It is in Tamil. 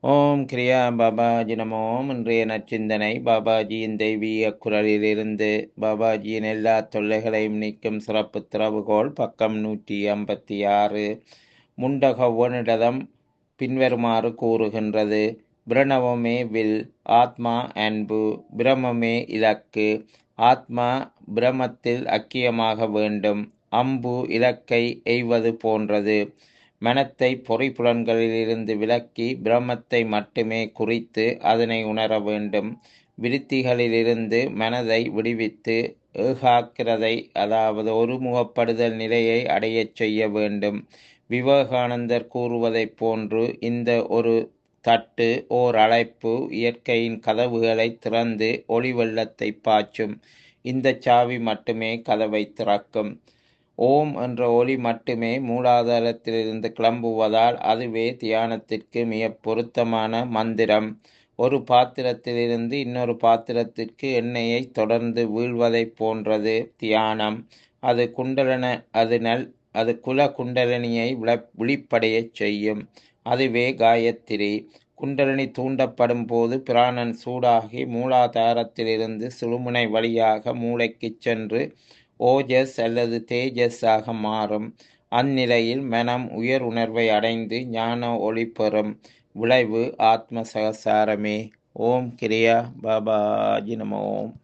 ஓம் கிரியா பாபாஜி நமோ இன்றைய நச்சிந்தனை பாபாஜியின் தெய்வீக குரலிலிருந்து பாபாஜியின் எல்லா தொல்லைகளையும் நீக்கும் சிறப்பு திறவுகோல் பக்கம் நூற்றி ஐம்பத்தி ஆறு முண்டகவனிடம் பின்வருமாறு கூறுகின்றது பிரணவமே வில் ஆத்மா அன்பு பிரமமே இலக்கு ஆத்மா பிரமத்தில் ஐக்கியமாக வேண்டும் அம்பு இலக்கை எய்வது போன்றது மனத்தை பொறிப்புலன்களிலிருந்து விலக்கி பிரம்மத்தை மட்டுமே குறித்து அதனை உணர வேண்டும் விருத்திகளிலிருந்து மனதை விடுவித்து ஏகாக்கிரதை அதாவது ஒருமுகப்படுதல் நிலையை அடையச் செய்ய வேண்டும் விவேகானந்தர் கூறுவதைப் போன்று இந்த ஒரு தட்டு ஓர் அழைப்பு இயற்கையின் கதவுகளை திறந்து ஒளி வெள்ளத்தை பாய்ச்சும் இந்த சாவி மட்டுமே கதவை திறக்கும் ஓம் என்ற ஒளி மட்டுமே மூலாதாரத்திலிருந்து கிளம்புவதால் அதுவே தியானத்திற்கு மிக பொருத்தமான மந்திரம் ஒரு பாத்திரத்திலிருந்து இன்னொரு பாத்திரத்திற்கு எண்ணெயை தொடர்ந்து வீழ்வதைப் போன்றது தியானம் அது குண்டலன அது நல் அது குல குண்டலினியை விழ விழிப்படையச் செய்யும் அதுவே காயத்திரி குண்டலினி தூண்டப்படும் போது பிராணன் சூடாகி மூலாதாரத்திலிருந்து சுழுமுனை வழியாக மூளைக்குச் சென்று ஓஜஸ் அல்லது தேஜஸாக மாறும் அந்நிலையில் மனம் உயர் உணர்வை அடைந்து ஞான ஒளி பெறும் விளைவு ஆத்ம சகசாரமே ஓம் கிரியா பாபாஜி நம ஓம்